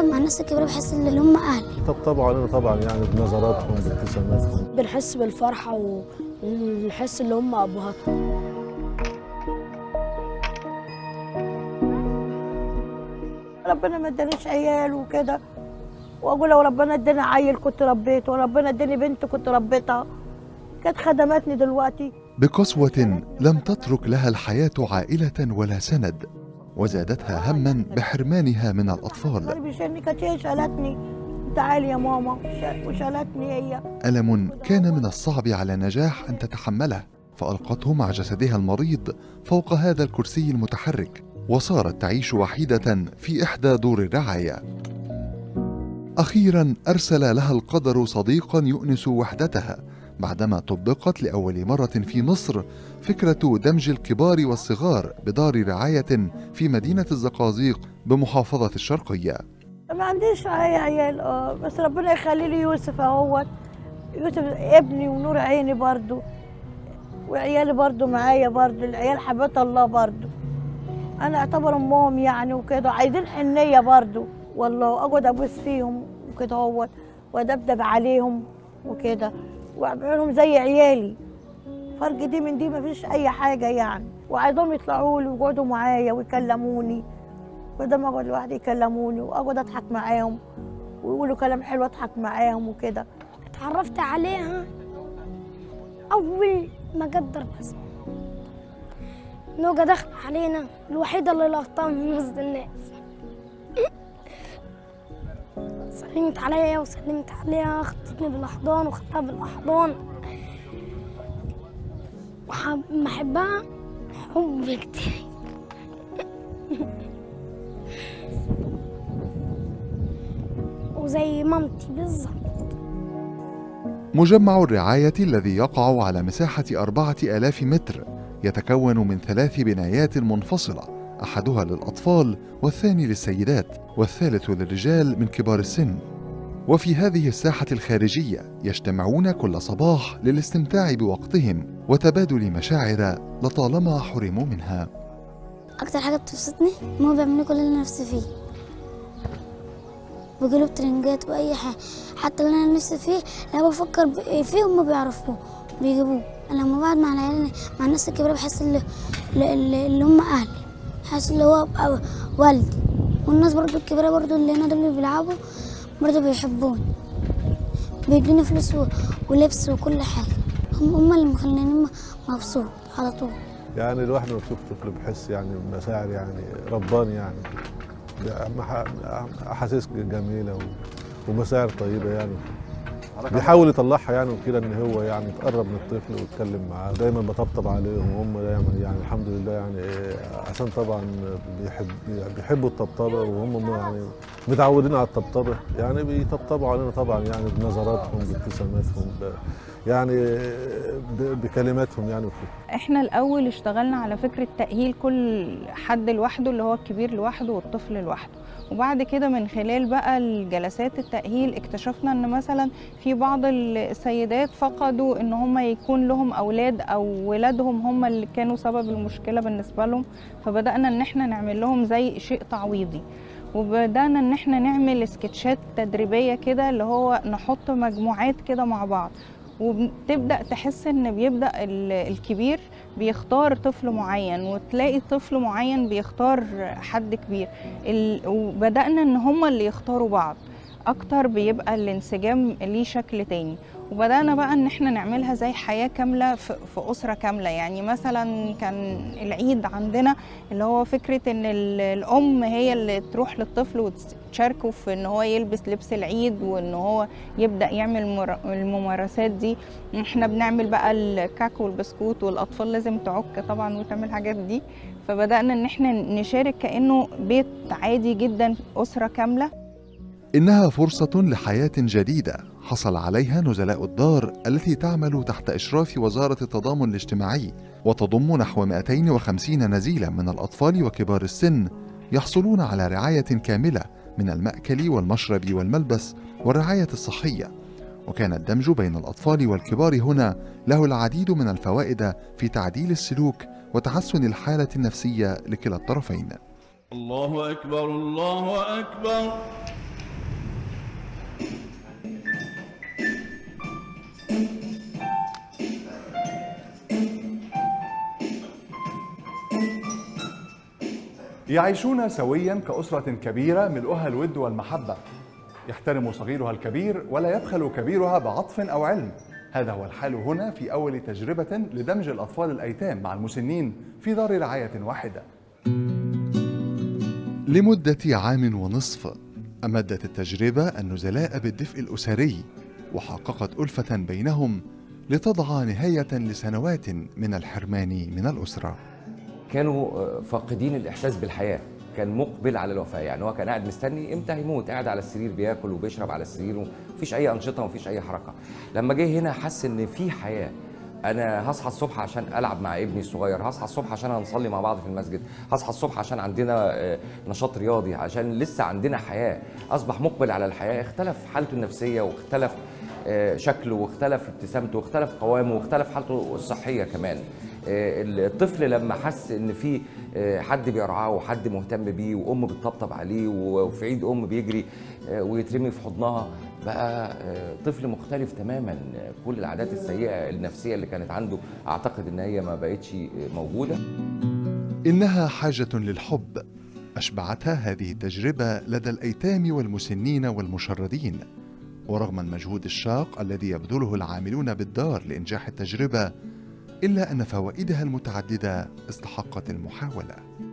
بقعد مع الناس الكبيره بحس ان اللي هم اهلي طبطبوا علينا طبعا يعني بنظراتهم بابتساماتهم بنحس بالفرحة ونحس اللي هم أبهاتنا ربنا ما ادانيش عيال وكده واقول لو ربنا اداني عيل كنت ربيته وربنا اداني بنت كنت ربيتها كانت خدماتني دلوقتي بقسوة لم تترك لها الحياة عائلة ولا سند وزادتها هما بحرمانها من الأطفال انا بيشيلني كانت هي شالتني تعالي يا ماما ش- وشالتني هي ألم كان من الصعب على نجاح أن تتحمله فألقته مع جسدها المريض فوق هذا الكرسي المتحرك وصارت تعيش وحيدة في إحدى دور الرعاية أخيرا أرسل لها القدر صديقا يؤنس وحدتها بعدما طبقت لأول مرة في مصر فكرة دمج الكبار والصغار بدار رعاية في مدينة الزقازيق بمحافظة الشرقية ما عنديش اي عيال اه بس ربنا يخلي لي يوسف اهوت يوسف ابني ونور عيني برضو وعيالي برضو معايا برضو العيال حبات الله برضو انا اعتبر امهم يعني وكده عايزين حنيه برضو والله اقعد ابوس فيهم وكده اهوت وادبدب عليهم وكده واعملهم زي عيالي فرق دي من دي مفيش اي حاجه يعني وعايزهم يطلعوا لي ويقعدوا معايا ويكلموني بدل ما اقعد لوحدي يكلموني واقعد اضحك معاهم ويقولوا كلام حلو اضحك معاهم وكده اتعرفت عليها اول ما جت ضربة نوجة داخلة علينا الوحيدة اللي لقطتها من وسط الناس سلمت عليا وسلمت عليها خدتني بالاحضان وخدتها بالاحضان وبحبها حب كتير وزي مامتي بالظبط مجمع الرعاية الذي يقع على مساحة أربعة آلاف متر يتكون من ثلاث بنايات منفصلة أحدها للأطفال والثاني للسيدات والثالث للرجال من كبار السن وفي هذه الساحة الخارجية يجتمعون كل صباح للاستمتاع بوقتهم وتبادل مشاعر لطالما حرموا منها اكتر حاجه بتبسطني ان هو بيعملوا كل اللي نفسي فيه بيجيلوا بترنجات واي حاجه حتى اللي انا نفسي فيه انا بفكر ب- فيه هم بيعرفوه بيجيبوه انا لما بقعد مع العيال مع الناس الكبيره بحس اللي, اللي, اللي هم اهلي بحس اللي هو أبقى والدي والناس برضو الكبيره برضو اللي هنا دول اللي بيلعبوا برضو بيحبوني بيدوني فلوس و- ولبس وكل حاجه هم هم اللي مخليني مبسوط على طول يعني الواحد لما بيشوف طفل بيحس يعني بمشاعر يعني رباني يعني مح- احاسيس جميله و- ومشاعر طيبه يعني بيحاول يطلعها يعني وكده ان هو يعني يتقرب من الطفل ويتكلم معاه دايما بطبطب عليهم وهم دايما يعني الحمد لله يعني إيه، عشان طبعا بيحب بيحبوا الطبطبه وهم يعني متعودين على الطبطبه يعني بيطبطبوا علينا طبعا يعني بنظراتهم بابتساماتهم ب- يعني ب- بكلماتهم يعني وكده احنا الاول اشتغلنا على فكره تاهيل كل حد لوحده اللي هو الكبير لوحده والطفل لوحده وبعد كده من خلال بقى الجلسات التاهيل اكتشفنا ان مثلا في بعض السيدات فقدوا ان هم يكون لهم اولاد او ولادهم هم اللي كانوا سبب المشكله بالنسبه لهم فبدانا ان احنا نعمل لهم زي شيء تعويضي وبدانا ان احنا نعمل سكتشات تدريبيه كده اللي هو نحط مجموعات كده مع بعض وبتبدا تحس ان بيبدا ال- الكبير بيختار طفل معين وتلاقي طفل معين بيختار حد كبير ال- وبدانا ان هما اللي يختاروا بعض اكتر بيبقى الانسجام ليه شكل تاني وبدانا بقى ان احنا نعملها زي حياه كامله في في اسره كامله يعني مثلا كان العيد عندنا اللي هو فكره ان ال- الام هي اللي تروح للطفل وتشاركه في ان هو يلبس لبس العيد وان هو يبدا يعمل مر- الممارسات دي احنا بنعمل بقى الكعك والبسكوت والاطفال لازم تعك طبعا وتعمل الحاجات دي فبدانا ان احنا نشارك كانه بيت عادي جدا اسره كامله إنها فرصة لحياة جديدة حصل عليها نزلاء الدار التي تعمل تحت إشراف وزارة التضامن الاجتماعي وتضم نحو 250 نزيلا من الأطفال وكبار السن يحصلون على رعاية كاملة من المأكل والمشرب والملبس والرعاية الصحية وكان الدمج بين الأطفال والكبار هنا له العديد من الفوائد في تعديل السلوك وتحسن الحالة النفسية لكلا الطرفين الله أكبر الله أكبر يعيشون سويا كأسرة كبيرة ملؤها الود والمحبة يحترم صغيرها الكبير ولا يبخل كبيرها بعطف أو علم هذا هو الحال هنا في أول تجربة لدمج الأطفال الأيتام مع المسنين في دار رعاية واحدة لمدة عام ونصف أمدت التجربة النزلاء بالدفء الأسري وحققت ألفة بينهم لتضع نهاية لسنوات من الحرمان من الأسرة كانوا فاقدين الاحساس بالحياه كان مقبل على الوفاه يعني هو كان قاعد مستني امتى هيموت قاعد على السرير بياكل وبيشرب على السرير ومفيش اي انشطه ومفيش اي حركه لما جه هنا حس ان في حياه انا هصحى الصبح عشان العب مع ابني الصغير هصحى الصبح عشان هنصلي مع بعض في المسجد هصحى الصبح عشان عندنا آه، نشاط رياضي عشان لسه عندنا حياه اصبح مقبل على الحياه اختلف حالته النفسيه واختلف آه، شكله واختلف ابتسامته واختلف قوامه واختلف حالته الصحيه كمان آه، الطفل لما حس ان في آه، حد بيرعاه وحد مهتم بيه وام بتطبطب عليه وفي عيد ام بيجري آه، ويترمي في حضنها بقى آه، طفل مختلف تماما آه، كل العادات السيئه النفسيه اللي كانت عنده اعتقد ان هي ما بقتش آه، موجوده إنها حاجة للحب أشبعتها هذه التجربة لدى الأيتام والمسنين والمشردين ورغم المجهود الشاق الذي يبذله العاملون بالدار لإنجاح التجربة إلا أن فوائدها المتعددة استحقت المحاولة